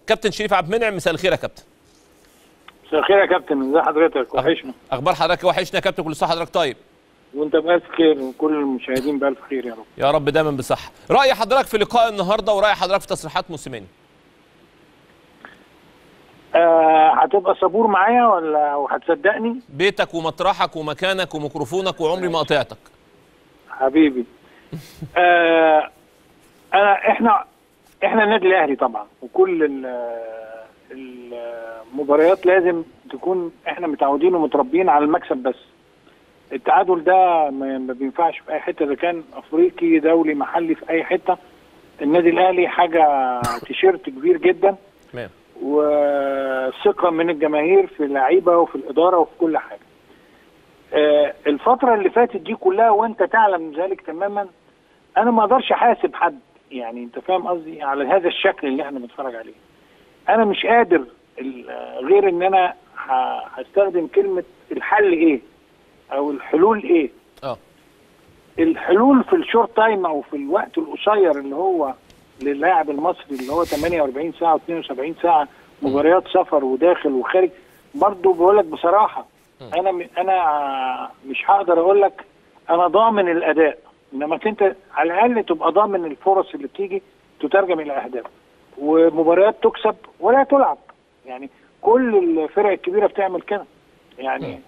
كابتن شريف عبد المنعم مساء الخير يا كابتن مساء الخير يا كابتن ازي حضرتك وحشنا اخبار حضرتك وحشنا يا كابتن كل سنه حضرتك طيب وانت بألف خير وكل المشاهدين بألف خير يا رب يا رب دايما بصحه راي حضرتك في لقاء النهارده وراي حضرتك في تصريحات موسيماني آه هتبقى صبور معايا ولا وهتصدقني بيتك ومطرحك ومكانك وميكروفونك وعمري ما قطعتك حبيبي آه انا احنا احنا النادي الاهلي طبعا وكل ال- المباريات لازم تكون احنا متعودين ومتربيين على المكسب بس التعادل ده ما ما بينفعش في اي حته اذا كان افريقي دولي محلي في اي حته النادي الاهلي حاجه تيشيرت كبير جدا تمام وثقه من الجماهير في اللعيبه وفي الاداره وفي كل حاجه. آه، الفتره اللي فاتت دي كلها وانت تعلم ذلك تماما انا ما اقدرش احاسب حد يعني انت فاهم قصدي على هذا الشكل اللي احنا بنتفرج عليه. انا مش قادر ال- آه، غير ان انا ه- هستخدم كلمه الحل ايه او الحلول ايه. اه الحلول في الشورت تايم او في الوقت القصير اللي هو للاعب المصري اللي هو 48 ساعه و72 ساعه مباريات سفر وداخل وخارج برضه بقول لك بصراحه انا م- انا مش هقدر اقول لك انا ضامن الاداء انما انت على الاقل تبقى ضامن الفرص اللي بتيجي تترجم الى اهداف ومباريات تكسب ولا تلعب يعني كل الفرق الكبيره بتعمل كده يعني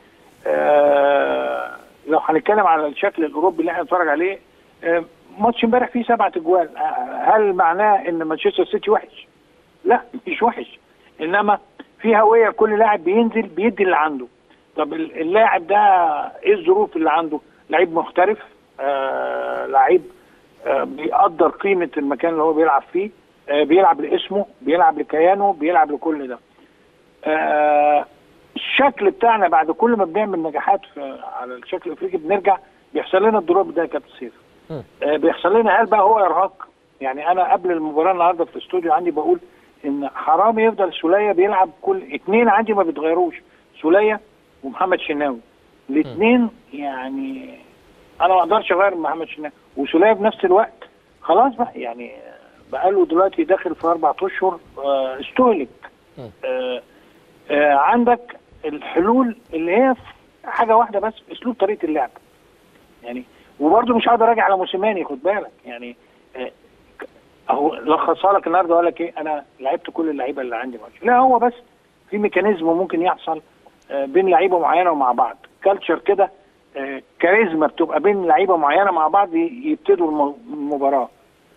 آه لو هنتكلم على الشكل الاوروبي اللي احنا بنتفرج عليه آه ماتش امبارح فيه سبعة اجوال آه هل معناه ان مانشستر سيتي وحش؟ لا مش وحش انما في هويه كل لاعب بينزل بيدي اللي عنده طب ال- اللاعب ده ايه الظروف اللي عنده؟ لعيب محترف آه لعيب آه بيقدر قيمه المكان اللي هو بيلعب فيه آه بيلعب لاسمه بيلعب لكيانه بيلعب لكل ده آه الشكل بتاعنا بعد كل ما بنعمل نجاحات في على الشكل الافريقي بنرجع بيحصل لنا الدروب ده يا كابتن سيف مم. آه بيحصل لنا هل بقى هو ارهاق يعني انا قبل المباراه النهارده في الاستوديو عندي بقول ان حرام يفضل سوليه بيلعب كل اتنين عندي ما بيتغيروش سوليه ومحمد شناوي الاثنين يعني انا ما اقدرش اغير محمد شناوي وسوليه في نفس الوقت خلاص بقى يعني بقى له دلوقتي داخل في اربع اشهر آه، استهلك مم. آه، آه، عندك الحلول اللي هي في حاجه واحده بس اسلوب طريقه اللعب يعني وبرده مش هقدر اراجع على موسيماني خد بالك يعني آه، ك- اهو لخصها لك النهارده اقول لك ايه انا لعبت كل اللعيبه اللي عندي ماتش لا هو بس في ميكانيزم ممكن يحصل آه، بين لعيبه معينه ومع بعض كالتشر كده آه، كاريزما بتبقى بين لعيبه معينه مع بعض ي- يبتدوا الم- المباراه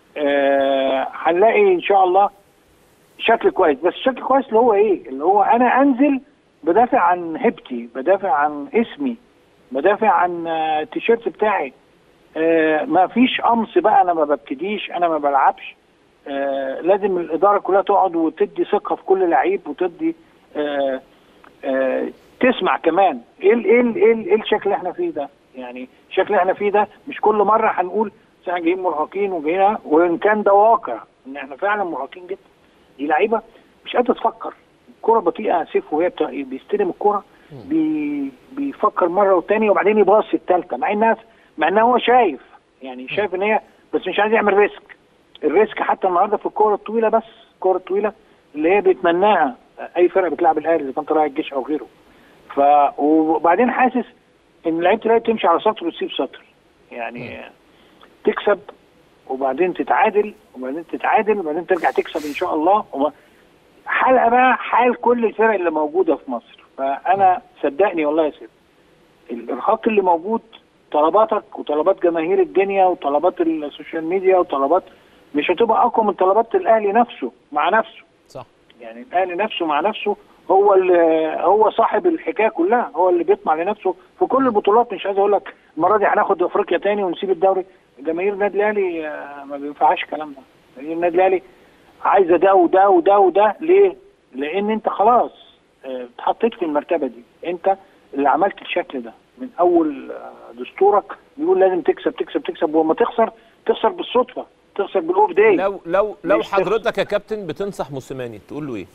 آه، هنلاقي ان شاء الله شكل كويس بس شكل كويس اللي هو ايه اللي هو انا انزل بدافع عن هيبتي بدافع عن اسمي بدافع عن آه، التيشيرت بتاعي آه، ما فيش قمص بقى انا ما ببتديش انا ما بلعبش آه، لازم الاداره كلها تقعد وتدي ثقه في كل لعيب وتدي آه، آه، تسمع كمان ايه ال- ايه ال- ايه ال- ايه الشكل اللي احنا فيه ده يعني الشكل اللي احنا فيه ده مش كل مره هنقول "أصل احنا جايين مرهقين وجايين وان كان ده واقع ان احنا فعلا مرهقين جدا دي لعيبه مش قادره تفكر الكره بطيئه سيف وهي بت- بيستلم الكره بي بيفكر مره والتانيه وبعدين يباصي الثالثه مع انها مع ان هو شايف يعني شايف ان هي بس مش عايز يعمل ريسك الريسك حتى النهارده في الكوره الطويله بس الكوره الطويله اللي هي بيتمناها اي فرقه بتلعب الاهلي اذا كان طلائع الجيش او غيره ف وبعدين حاسس ان لعيبه الاهلي تمشي على سطر وتسيب سطر يعني تكسب وبعدين تتعادل وبعدين تتعادل وبعدين ترجع تكسب ان شاء الله وما حلقه بقى حال كل الفرق اللي موجوده في مصر فانا صدقني والله يا سيدي الارهاق اللي موجود طلباتك وطلبات جماهير الدنيا وطلبات السوشيال ميديا وطلبات مش هتبقى اقوى من طلبات الاهلي نفسه مع نفسه صح يعني الاهلي نفسه مع نفسه هو اللي هو صاحب الحكايه كلها هو اللي بيطمع لنفسه في كل البطولات مش عايز اقول لك المره دي هناخد افريقيا تاني ونسيب الدوري جماهير النادي الاهلي آه، ما بينفعش الكلام ده جماهير النادي الاهلي عايزه ده وده وده وده ليه؟ لان انت خلاص آه، اتحطيت في المرتبه دي انت اللي عملت الشكل ده من اول آه، دستورك بيقول لازم تكسب تكسب تكسب ولما تخسر تخسر بالصدفه تخسر بالاوف داي لو لو لو مش حضرتك يا كابتن بتنصح موسيماني تقول له ايه؟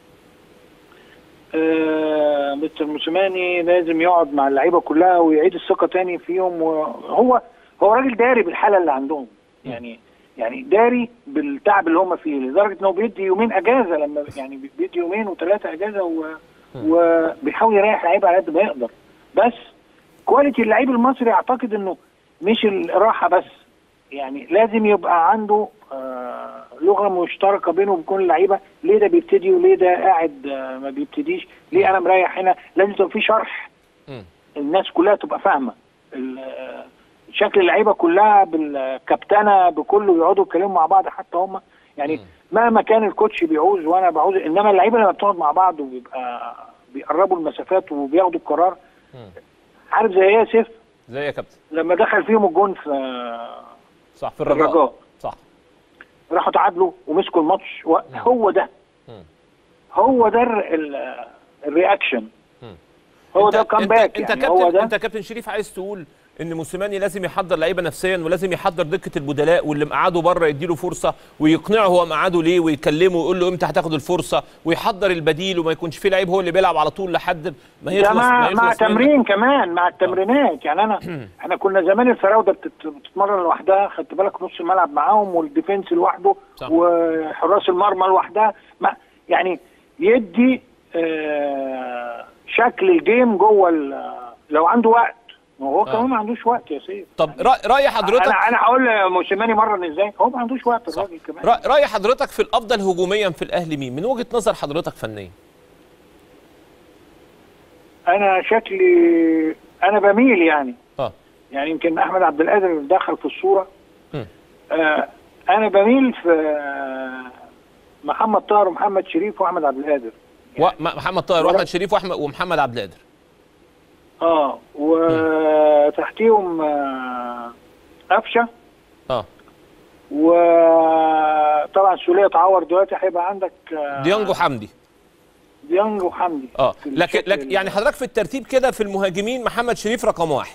آه، مستر موسيماني لازم يقعد مع اللعيبه كلها ويعيد الثقه تاني فيهم وهو هو راجل داري بالحاله اللي عندهم يعني يعني داري بالتعب اللي هم فيه لدرجه انه بيدي يومين اجازه لما يعني بيدي يومين وثلاثه اجازه و... وبيحاول يريح لعيبه على قد ما يقدر بس كواليتي اللعيب المصري اعتقد انه مش الراحه بس يعني لازم يبقى عنده آه لغه مشتركه بينه وبين كل اللعيبه ليه ده بيبتدي وليه ده قاعد آه ما بيبتديش ليه انا مريح هنا لازم تبقى في شرح مم. الناس كلها تبقى فاهمه ال- آه، شكل اللعيبه كلها بالكابتنه بكله يقعدوا يتكلموا مع بعض حتى هم يعني مهما كان الكوتش بيعوز وانا بعوز انما اللعيبه لما بتقعد مع بعض وبيبقى بيقربوا المسافات وبياخدوا القرار مم. عارف زي ايه يا سيف زي يا كابتن لما دخل فيهم الجون في آه، صح في في الرجاء الرجاء صح راحوا تعادلوا ومسكوا الماتش و- هو ده مم. هو ده ال- ال- الرياكشن مم. هو أنت- ده كام انت باك انت يعني كابتن هو ده انت كابتن شريف عايز تقول ان موسيماني لازم يحضر لعيبه نفسيا ولازم يحضر دكه البدلاء واللي مقعده بره يديله فرصه ويقنعه هو مقعده ليه ويكلمه ويقول له امتى هتاخد الفرصه ويحضر البديل وما يكونش في لعيب هو اللي بيلعب على طول لحد ما ده يخلص مع ما مع يخلص منك. تمرين كمان مع التمرينات يعني انا احنا كنا زمان الفراوده بتت- بتتمرن لوحدها خدت بالك نص الملعب معاهم والديفنس لوحده صح. وحراس المرمى لوحدها ما يعني يدي آه شكل الجيم جوه ال- لو عنده وقت ما هو آه. كمان ما عندوش وقت يا سيف طب رأي, رأي حضرتك انا انا هقول موسيماني مرن ازاي هو ما عندوش وقت صح. الراجل كمان رأي, رأي حضرتك في الافضل هجوميا في الاهلي مين من وجهه نظر حضرتك فنيا انا شكلي انا بميل يعني اه يعني يمكن احمد عبد القادر دخل في الصوره مم. آه انا بميل في آه، محمد طاهر ومحمد شريف واحمد عبد القادر ومحمد طاهر واحمد شريف واحمد ومحمد عبد القادر اه وتحتيهم آه، قفشه اه وطبعا سوليه اتعور دلوقتي هيبقى عندك آه، ديانجو حمدي ديانج وحمدي اه في لكن الشكل لك ال- يعني حضرتك في الترتيب كده في المهاجمين محمد شريف رقم واحد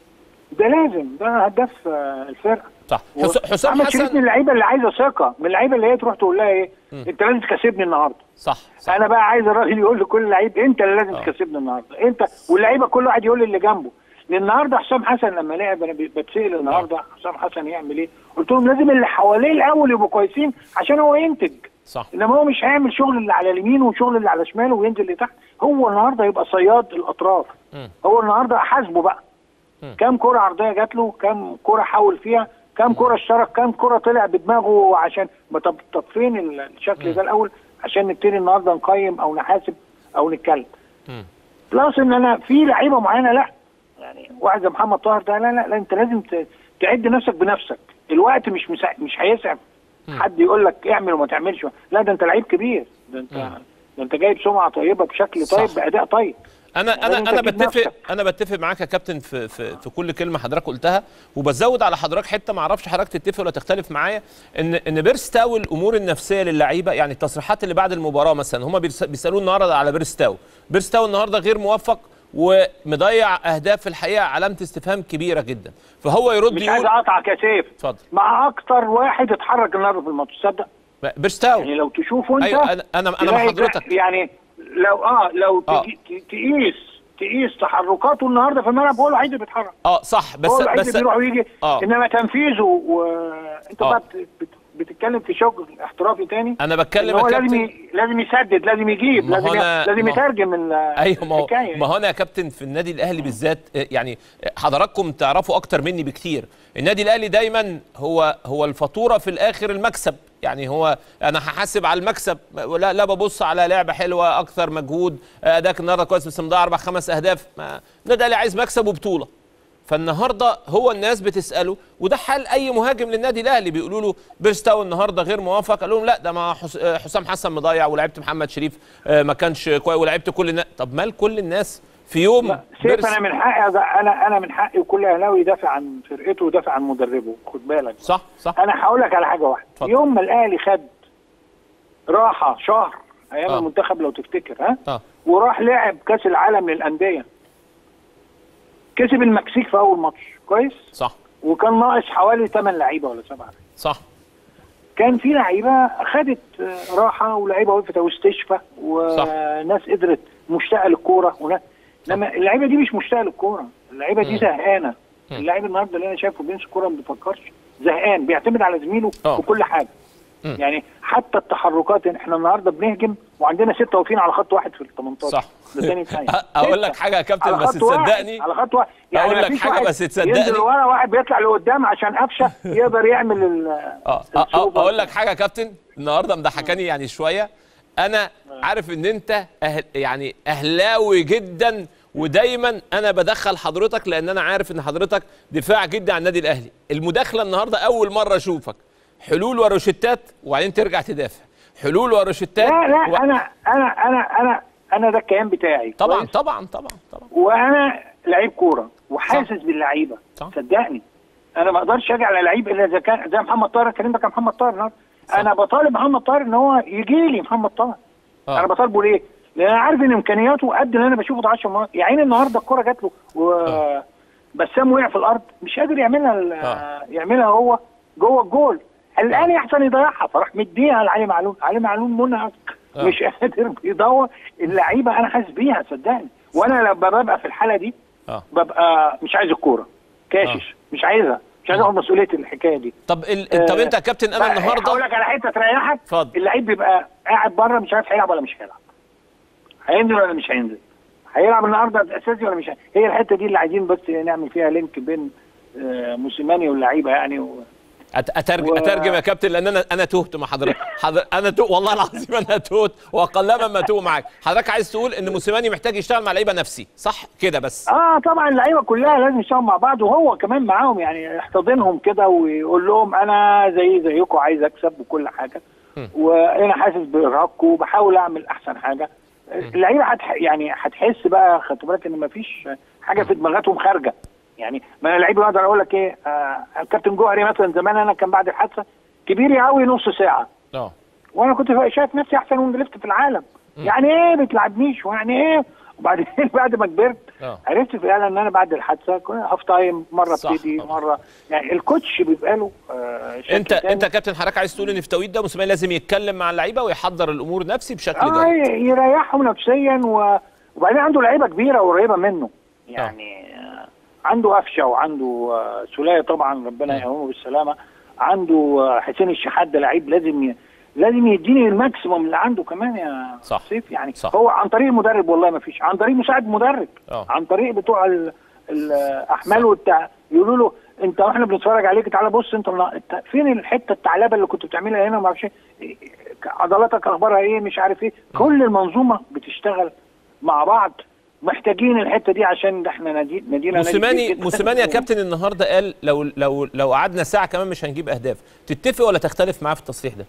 ده لازم ده هداف آه، الفرقه صح حس- حسام محمد شريف من حسن اللعيبه اللي عايزه ثقه من اللعيبه اللي هي تروح تقول لها ايه انت لازم تكسبني النهارده صح صح انا بقى عايز الراجل يقول لكل لعيب انت اللي لازم آه. تكسبني النهارده انت واللعيبه كل واحد يقول للي جنبه لان النهارده حسام حسن لما لعب انا ب- بتسال النهارده حسام حسن يعمل ايه قلت لهم لازم اللي حواليه الاول يبقوا كويسين عشان هو ينتج صح انما هو مش هيعمل شغل اللي على اليمين وشغل اللي على شماله وينزل لتحت هو النهارده يبقى صياد الاطراف مم. هو النهارده حاسبه بقى مم. كام كرة عرضية جات له كام كرة حاول فيها كام كرة اشترك كام كرة طلع بدماغه عشان ما طب طب فين ال- الشكل ده الاول عشان نبتدي النهارده نقيم او نحاسب او نتكلم مم. بلس ان انا في لعيبه معينه لا يعني واحد زي محمد طاهر ده لا لا, لا انت لازم ت- تعد نفسك بنفسك الوقت مش مسا... مش هيسعف حد يقول لك اعمل وما تعملش لا ده انت لعيب كبير ده انت ده انت جايب سمعه طيبه بشكل طيب صح. باداء طيب انا انا لازم انا تجيب بتفق نفسك. انا بتفق معاك يا كابتن في في في كل كلمه حضرتك قلتها وبزود على حضرتك حته ما اعرفش حضرتك تتفق ولا تختلف معايا ان ان بيرستاو الامور النفسيه للعيبه يعني التصريحات اللي بعد المباراه مثلا هم بيسالوه النهارده على بيرستاو بيرستاو النهارده غير موفق ومضيع اهداف في الحقيقه علامه استفهام كبيره جدا فهو يرد مش عايز يقول اقطعك يا سيف اتفضل مع اكتر واحد اتحرك النهارده في الماتش تصدق بيرستاو يعني لو تشوفه انت ايوه انا انا, أنا مع تلاقي حضرتك يعني لو اه لو آه. تجي- ت- تقيس تقيس تحركاته النهارده في الملعب هو الوحيد اللي بيتحرك اه صح بس هو الوحيد بس اللي بيروح ويجي آه. انما تنفيذه وانت آه. بقى بت- بت- بتتكلم في شغل احترافي تاني انا إن بتكلم هو يا لازم كابتن ي- لازم يسدد لازم يجيب ما هو لازم ي- أنا- لازم ما- يترجم ال- ايوه ما هو الحكايه ما هو انا يا كابتن في النادي الاهلي بالذات آه، يعني آه، حضراتكم تعرفوا اكتر مني بكتير النادي الاهلي دايما هو هو الفاتوره في الاخر المكسب يعني هو انا هحاسب على المكسب لا لا ببص على لعبه حلوه اكثر مجهود آه، اداك النهارده كويس بس مضيع اربع خمس اهداف ما- النادي الاهلي عايز مكسب وبطوله فالنهارده هو الناس بتساله وده حال اي مهاجم للنادي الاهلي بيقولوا له بيرستاو النهارده غير موافق قال لهم لا ده ما حس- آه، حسام حسن مضيع ولعبت محمد شريف آه، ما كانش كويس ولعبت كل الناس طب مال كل الناس في يوم سيف بيرس- انا من حقي أز- انا انا من حقي وكل اهلاوي يدافع عن فرقته ويدافع عن مدربه خد بالك صح صح انا هقول لك على حاجه واحده اتفضل. يوم ما الاهلي خد راحه شهر ايام آه. المنتخب لو تفتكر ها اه وراح لعب كاس العالم للانديه كسب المكسيك في اول ماتش كويس صح وكان ناقص حوالي 8 لعيبه ولا 7 صح كان في لعيبه خدت آه، راحه ولعيبه وقفت او استشفى وناس قدرت مشتاقه للكوره وناس انما اللعيبه دي مش مشتاقه للكوره اللعيبه دي مم. زهقانه مم. اللعيب النهارده اللي انا شايفه بيمسك كوره ما بيفكرش زهقان بيعتمد على زميله آه. في كل حاجه مم. يعني حتى التحركات احنا النهارده بنهجم وعندنا سته واقفين على خط واحد في ال 18 صح. ده تاني ثانيه اقول لك حاجه يا كابتن على بس خط واحد، تصدقني على خط واحد أقول لك مفيش حاجة واحد بس تصدقني. ينزل ورا واحد بيطلع لقدام عشان قفشه يقدر يعمل ال اه آه، آه، السوبر. اقول لك حاجه يا كابتن النهارده مضحكاني يعني شويه انا عارف ان انت أهل يعني اهلاوي جدا ودايما انا بدخل حضرتك لان انا عارف ان حضرتك دفاع جدا عن النادي الاهلي المداخله النهارده اول مره اشوفك حلول وروشتات وبعدين ترجع تدافع حلول وروشتات لا لا و... انا انا انا انا انا ده الكيان بتاعي طبعا كويس؟ طبعا طبعا طبعا وانا لعيب كوره وحاسس باللعيبه صح. صدقني انا ما اقدرش اجي على لعيب الا اذا كان زي محمد طاهر كلمتك عن محمد طاهر النهارده انا بطالب محمد طاهر ان هو يجي لي محمد طاهر آه. انا بطالبه ليه؟ لان انا عارف ان امكانياته قد اللي انا بشوفه ده 10 مرات يا عيني النهارده الكوره جات له و بسام وقع في الارض مش قادر يعملها ال- آه. يعملها هو جوه الجول الان احسن يضيعها فراح مديها لعلي معلول علي معلول منهك آه. مش قادر بيدور اللعيبه انا حاسس بيها صدقني وانا لما ببقى في الحاله دي اه ببقى مش عايز الكوره كاشش مش عايزها مش عايز اخد مسؤوليه الحكايه دي طب ال... طب انت يا كابتن انا هقول النهارده لك على حته تريحك اتفضل. اللعيب بيبقى قاعد بره مش عارف هيلعب ولا مش هيلعب هينزل ولا مش هينزل هيلعب النهارده اساسي ولا مش هي... هي الحته دي اللي عايزين بس نعمل فيها لينك بين آه، موسيماني واللعيبه يعني و... أت- اترجم و- اترجم يا كابتن لان انا انا تهت مع حضرتك حضر... انا تهت والله العظيم انا تهت واقلما ما تهت معاك حضرتك عايز تقول ان موسيماني محتاج يشتغل مع لعيبه نفسي صح كده بس اه طبعا اللعيبه كلها لازم يشتغلوا مع بعض وهو كمان معاهم يعني يحتضنهم كده ويقول لهم انا زي زيكم عايز اكسب وكل حاجه م. وانا حاسس بارهاقكم وبحاول اعمل احسن حاجه اللعيبه هتح... يعني هتحس بقى خدت بالك ان مفيش حاجه في دماغاتهم خارجه يعني ما انا لعيب اقدر اقول لك ايه آه الكابتن جوهري مثلا زمان انا كان بعد الحادثه كبير قوي نص ساعه اه وانا كنت شايف نفسي احسن وينج ليفت في العالم يعني ايه بتلعبنيش ويعني ايه وبعدين بعد ما كبرت اه عرفت فعلا ان انا بعد الحادثه كنت هاف تايم مره صح ابتدي طبعا. مره يعني الكوتش بيبقى له آه شكل انت تاني. انت يا كابتن حضرتك عايز تقول ان في التوقيت ده موسيماني لازم يتكلم مع اللعيبه ويحضر الامور نفسي بشكل اه جيد ي- يريحهم نفسيا و... وبعدين عنده لعيبه كبيره وقريبه منه يعني آه عنده قفشه وعنده آه سوليه طبعا ربنا يقومه بالسلامه عنده آه حسين الشحات ده لعيب لازم ي... لازم يديني الماكسيموم اللي عنده كمان يا صح. سيف يعني صح. هو عن طريق المدرب والله ما فيش عن طريق مساعد مدرب اه. عن طريق بتوع ال- الاحمال والتع... يقولوا له انت واحنا بنتفرج عليك تعالى بص انت, انت فين الحته الثعلبه اللي كنت بتعملها هنا وما اعرفش إيه، عضلاتك اخبارها ايه مش عارف ايه كل المنظومه بتشتغل مع بعض محتاجين الحته دي عشان احنا نادي نادينا نادي موسيماني كبير جداً. موسيماني يا كابتن النهارده قال لو لو لو قعدنا ساعه كمان مش هنجيب اهداف تتفق ولا تختلف معاه في التصريح ده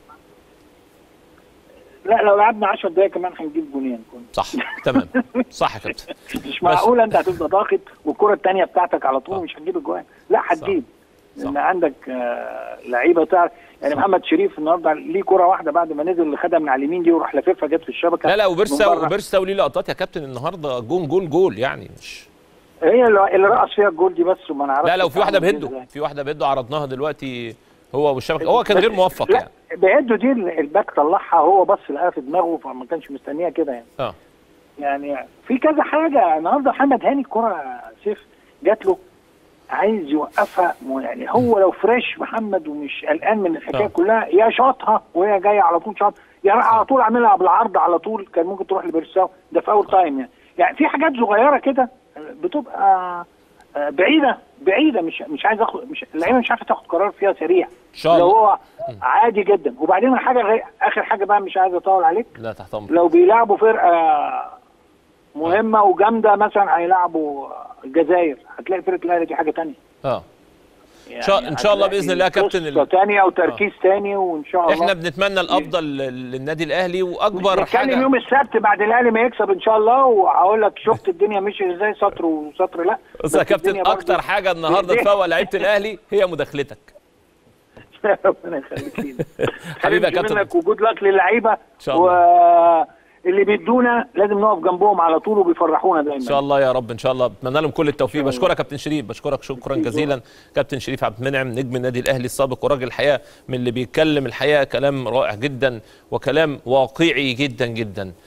لا لو لعبنا 10 دقايق كمان هنجيب جونين كنا. صح تمام صح يا كابتن مش معقول انت هتفضل ضاغط والكره الثانيه بتاعتك على طول مش هتجيب اجوان لا هتجيب صح. لان عندك آه، لعيبه تعرف يعني محمد شريف النهارده ليه كره واحده بعد ما نزل اللي خدها من على اليمين دي وراح لاففها جت في الشبكه لا لا من وبيرسا بره. وبيرسا وليه لقطات يا كابتن النهارده جون جول جول يعني مش هي اللي اللي رقص فيها الجول دي بس وما نعرفش لا لو في واحده تعمل بهده إزاي. في واحده بهده عرضناها دلوقتي هو والشبكه هو كان غير بس- موفق لا يعني بهده دي الباك طلعها هو بص لقاها في دماغه فما كانش مستنيها كده يعني اه يعني في كذا حاجه النهارده محمد هاني الكره سيف جات له عايز يوقفها م- يعني هو لو فريش محمد ومش قلقان من الحكايه آه. كلها يا شاطها وهي جايه على طول شاط يا راح على طول عاملها بالعرض على طول كان ممكن تروح لبرساو ده في اول تايم يعني يعني في حاجات صغيره كده بتبقى آه، بعيده بعيده مش مش عايز اخد مش اللعيبه مش عارفه تاخد قرار فيها سريع ان شاء لو الله هو عادي جدا وبعدين حاجه غير اخر حاجه بقى مش عايز اطول عليك لا تحت امرك لو بيلعبوا فرقه مهمه وجامده مثلا هيلعبوا الجزائر هتلاقي فرقه الاهلي دي حاجه تانية اه يعني شاء- إن شاء الله هتلاقي بإذن الله يا كابتن قصة ال- تانية وتركيز تاني وان شاء الله احنا بنتمنى الافضل لل- للنادي الاهلي واكبر نتكلم حاجه يوم السبت بعد الاهلي ما يكسب ان شاء الله وهقول لك شفت الدنيا مشيت ازاي سطر وسطر لا بص يا كابتن الدنيا برضو- اكتر حاجه النهارده دي- تفوق لعيبه الاهلي هي مداخلتك ربنا يخليك لينا حبيبي يا خلينا كابتن. منك وجود لك للعيبه شاء الله. واللي بيدونا لازم نقف جنبهم على طول وبيفرحونا دايما ان شاء الله يا رب ان شاء الله بتمنى لهم كل التوفيق بشكرك كابتن شريف بشكرك شكرا جزيلا كابتن شريف عبد المنعم نجم النادي الاهلي السابق وراجل الحقيقه من اللي بيتكلم الحقيقه كلام رائع جدا وكلام واقعي جدا جدا